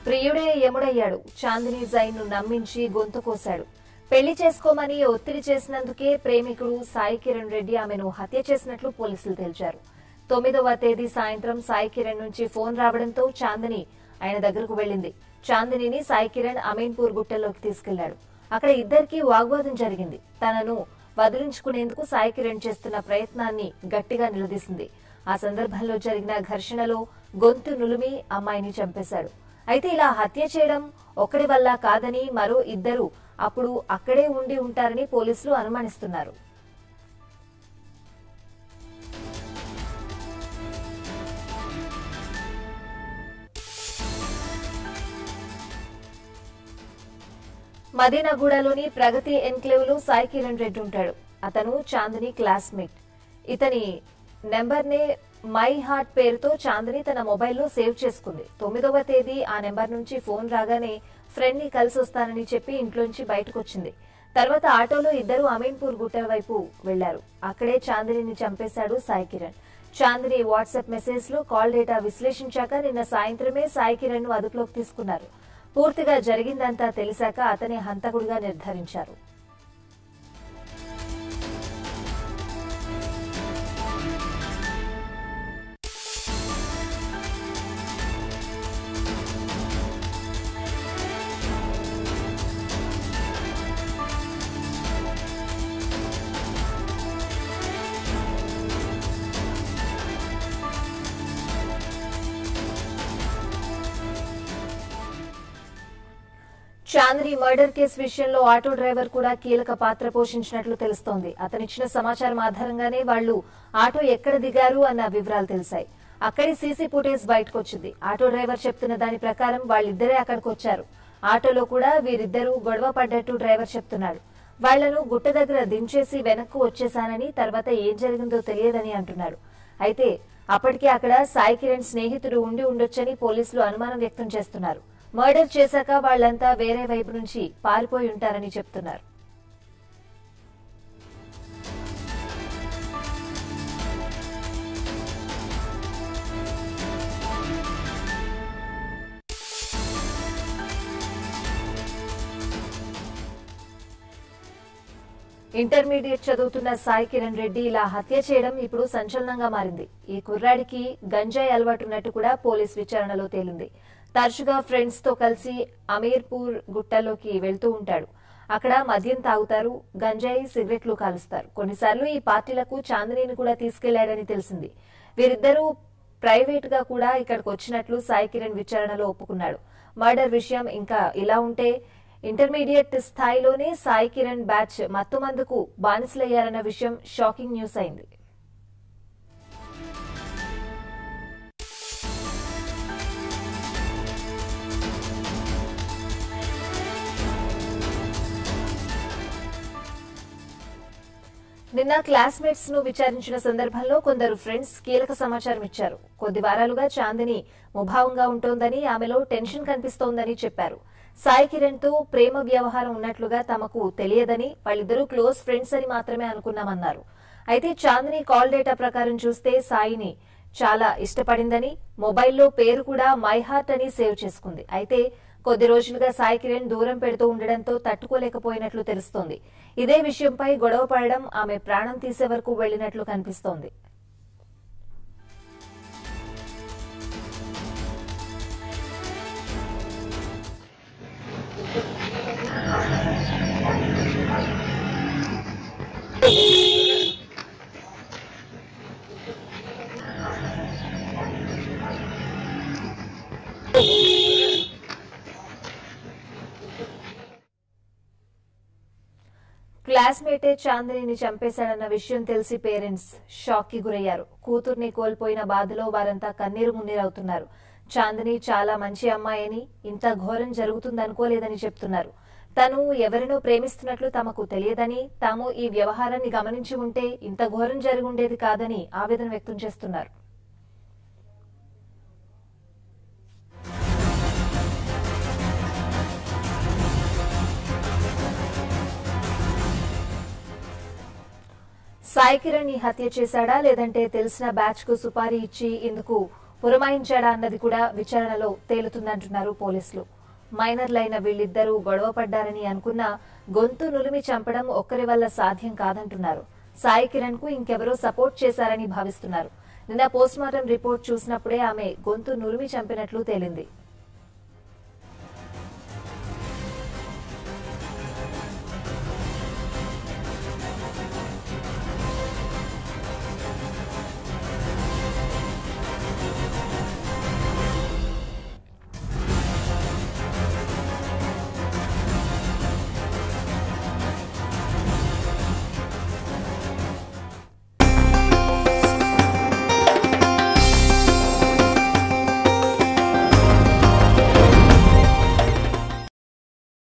ప్రియుడే యముడయ్యాడు చాందిని జైన్ ను నమ్మించి గొంతు కోశాడు పెళ్లి చేసుకోమని ఒత్తిడి చేసినందుకే ప్రేమికుడు సాయి కిరణ్ రెడ్డి ఆమెను హత్య చేసినట్లు పోలీసులు తేల్చారు తొమ్మిదవ తేదీ సాయంత్రం సాయి కిరణ్ నుంచి ఫోన్ రావడంతో చాందిని ఆయన దగ్గరకు వెళ్లింది చాందినిని సాయి కిరణ్ అమీన్పూర్ గుట్టల్లోకి తీసుకెళ్లాడు అక్కడ ఇద్దరికీ వాగ్వాదం జరిగింది తనను వదిలించుకునేందుకు సాయి కిరణ్ చేస్తున్న ప్రయత్నాన్ని గట్టిగా నిలదీసింది ఆ సందర్భంలో జరిగిన ఘర్షణలో గొంతు నులిమి అమ్మాయిని చంపేశాడు అయితే ఇలా హత్య చేయడం ఒక్కడి వల్ల కాదని మరో ఇద్దరు అప్పుడు అక్కడే ఉండి ఉంటారని పోలీసులు అనుమానిస్తున్నారు మదీనాగూడలోని ప్రగతి ఎన్క్లేవ్ లో సాయి కిరణ్ రెడ్డి ఉంటాడు అతను చాందిని క్లాస్మేట్ ఇతని నెంబర్ నే మై హార్ట్ పేరుతో చాందిని తన మొబైల్లో సేవ్ చేసుకుంది తొమ్మిదవ తేదీ ఆ నెంబర్ నుంచి ఫోన్ రాగానే ఫ్రెండ్ ని కలిసి వస్తానని చెప్పి ఇంట్లోంచి బయటకు వచ్చింది తర్వాత ఆటోలో ఇద్దరు అమీన్పూర్ గుట్ట వైపు వెళ్లారు అక్కడే చాందినిని చంపేశాడు సాయి కిరణ్ చాందిని వాట్సాప్ మెసేజ్ లో కాల్ డేటా విశ్లేషించాక నిన్న సాయంత్రమే సాయి కిరణ్ ను అదుపులోకి తీసుకున్నారు పూర్తిగా జరిగిందంతా తెలిసాక అతనే హంతకుడిగా నిర్ధారించారు చాంద్రి మర్డర్ కేసు విషయంలో ఆటో డ్రైవర్ కూడా కీలక పాత్ర పోషించినట్లు తెలుస్తోంది అతనిచ్చిన సమాచారం ఆధారంగానే వాళ్లు ఆటో ఎక్కడ దిగారు అన్న వివరాలు తెలిసాయి అక్కడి సీసీ ఫుటేజ్ బయటకు వచ్చింది ఆటో డ్రైవర్ చెప్తున్న దాని ప్రకారం వాళ్ళిద్దరే అక్కడికి వచ్చారు ఆటోలో కూడా వీరిద్దరూ గొడవ పడ్డట్టు డ్రైవర్ చెప్తున్నాడు వాళ్లను గుట్ట దగ్గర దించేసి వెనక్కు వచ్చేశానని తర్వాత ఏం జరిగిందో తెలియదని అంటున్నాడు అయితే అప్పటికే అక్కడ సాయి కిరణ్ స్నేహితుడు ఉండి ఉండొచ్చని పోలీసులు అనుమానం వ్యక్తం చేస్తున్నారు మర్డర్ చేశాక వాళ్లంతా వేరే వైపు నుంచి పారిపోయి ఉంటారని చెప్తున్నారు ఇంటర్మీడియట్ చదువుతున్న సాయి కిరణ్ రెడ్డి ఇలా హత్య చేయడం ఇప్పుడు సంచలనంగా మారింది ఈ కుర్రాడికి గంజాయి అలవాటున్నట్టు కూడా పోలీస్ విచారణలో తేలింది తరచుగా ఫ్రెండ్స్ తో కలిసి అమీర్పూర్ గుట్టలోకి వెళ్తూ ఉంటాడు అక్కడ మద్యం తాగుతారు గంజాయి సిగరెట్లు కాలుస్తారు కొన్నిసార్లు ఈ పార్టీలకు చాందినీని కూడా తీసుకెళ్లాడని తెలిసింది వీరిద్దరూ ప్రైవేట్ గా కూడా ఇక్కడికి వచ్చినట్లు సాయి కిరణ్ విచారణలో ఒప్పుకున్నాడు మర్డర్ విషయం ఇంకా ఇలా ఉంటే ఇంటర్మీడియట్ స్థాయిలోనే సాయి కిరణ్ బ్యాచ్ మత్తుమందుకు బానిసలయ్యారన్న విషయం షాకింగ్ న్యూస్ అయింది నిన్న క్లాస్మేట్స్ ను విచారించిన సందర్భంలో కొందరు ఫ్రెండ్స్ కీలక సమాచారం ఇచ్చారు కొద్ది వారాలుగా చాందిని ముభావంగా ఉంటోందని ఆమెలో టెన్షన్ కనిపిస్తోందని చెప్పారు సాయి కిరణ్ తో ప్రేమ వ్యవహారం ఉన్నట్లుగా తమకు తెలియదని వాళ్ళిద్దరూ క్లోజ్ ఫ్రెండ్స్ అని మాత్రమే అనుకున్నామన్నారు అయితే చాందిని కాల్ డేటా ప్రకారం చూస్తే సాయిని చాలా ఇష్టపడిందని మొబైల్లో పేరు కూడా మై హార్ట్ అని సేవ్ చేసుకుంది అయితే కొద్ది రోజులుగా సాయి కిరణ్ దూరం పెడుతూ ఉండడంతో తట్టుకోలేకపోయినట్లు తెలుస్తోంది ఇదే విషయంపై గొడవ పడడం ఆమె ప్రాణం తీసే వరకు వెళ్లినట్లు కనిపిస్తోంది క్లాస్మేటే చాందినిని చంపేశాడన్న విషయం తెలిసి పేరెంట్స్ షాక్ కి గురయ్యారు కూతుర్ని కోల్పోయిన బాధలో వారంతా కన్నీరు మున్నీరవుతున్నారు చాందిని చాలా మంచి అమ్మాయని ఇంత ఘోరం జరుగుతుందనుకోలేదని చెప్తున్నారు తను ఎవరినో ప్రేమిస్తున్నట్లు తమకు తెలియదని తాము ఈ వ్యవహారాన్ని గమనించి ఉంటే ఇంత ఘోరం జరిగి ఉండేది కాదని ఆవేదన వ్యక్తం చేస్తున్నారు సాయి కిరణ్ ని హత్య చేశాడా లేదంటే తెలిసిన బ్యాచ్ కు సుపారీ ఇచ్చి ఇందుకు పురమాయించాడా అన్నది కూడా విచారణలో తేలుతుందంటున్నారు పోలీసులు మైనర్లైన వీళ్ళిద్దరూ గొడవ పడ్డారని అనుకున్నా గొంతు నులిమి చంపడం ఒక్కరి వల్ల సాధ్యం కాదంటున్నారు సాయి కిరణ్ కు ఇంకెవరో సపోర్ట్ చేశారని భావిస్తున్నారు నిన్న పోస్ట్మార్టం రిపోర్ట్ చూసినప్పుడే ఆమె గొంతు నులిమి చంపినట్లు తేలింది